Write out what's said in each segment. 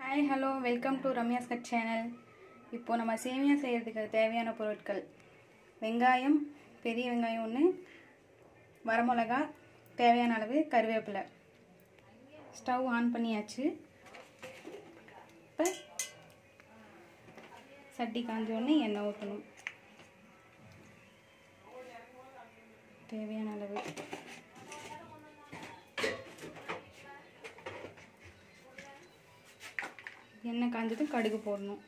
hi hello welcome to Ramya's cut channel இப்போ நம்ம சேமியா செய்கிறதுக்கு தேவையான பொருட்கள் வெங்காயம் பெரிய வெங்காயம் ஒன்று வரமிளகா தேவையான அளவு கருவேப்பிலை ஸ்டவ் ஆன் பண்ணியாச்சு இப்போ சட்டி காஞ்சோடனே எண்ணெய் ஊற்றணும் தேவையான அளவு எண்ணெய் காஞ்சதும் கடுகு போடணும்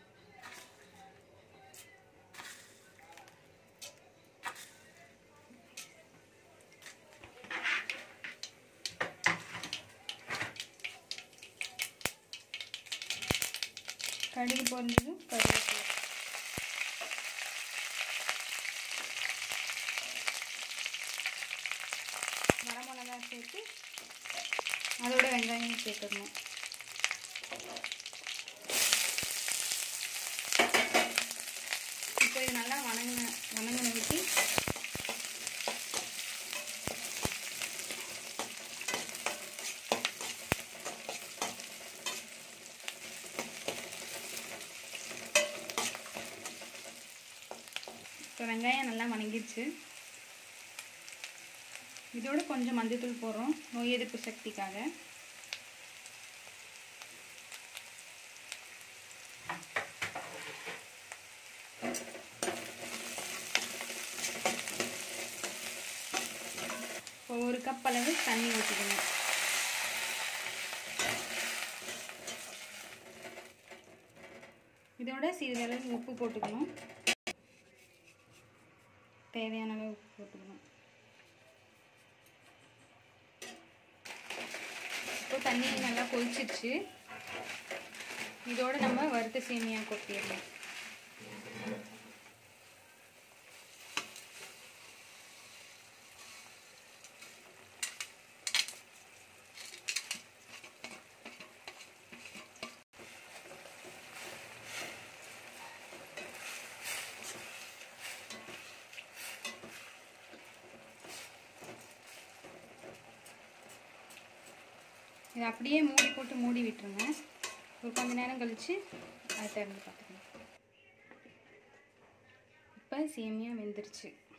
கடுகு போடுறதும் கருவேப்பிலை வரமிளகா சேர்த்து அதோட வெங்காயம் சேர்த்துடணும் இப்போ இது நல்லா வணங்கின வணங்கின ஊற்றி இப்போ வெங்காயம் நல்லா வணங்கிடுச்சு இதோட கொஞ்சம் மஞ்சத்தூள் போடுறோம் நோய் எதிர்ப்பு சக்திக்காக இப்போ ஒரு கப் அளவு தண்ணி ஊற்றிக்கணும் இதோட சிறிதளவு உப்பு போட்டுக்கணும் தேவையான அளவு உப்பு போட்டுக்கணும் இப்போ தண்ணி நல்லா கொதிச்சிருச்சு இதோட நம்ம வறுத்த சேமியா கொட்டிடலாம் இதை அப்படியே மூடி போட்டு மூடி விட்டுருங்க ஒரு கொஞ்ச நேரம் கழித்து அதை திறந்து பார்த்துக்கணும் இப்போ சேமியா வெந்துருச்சு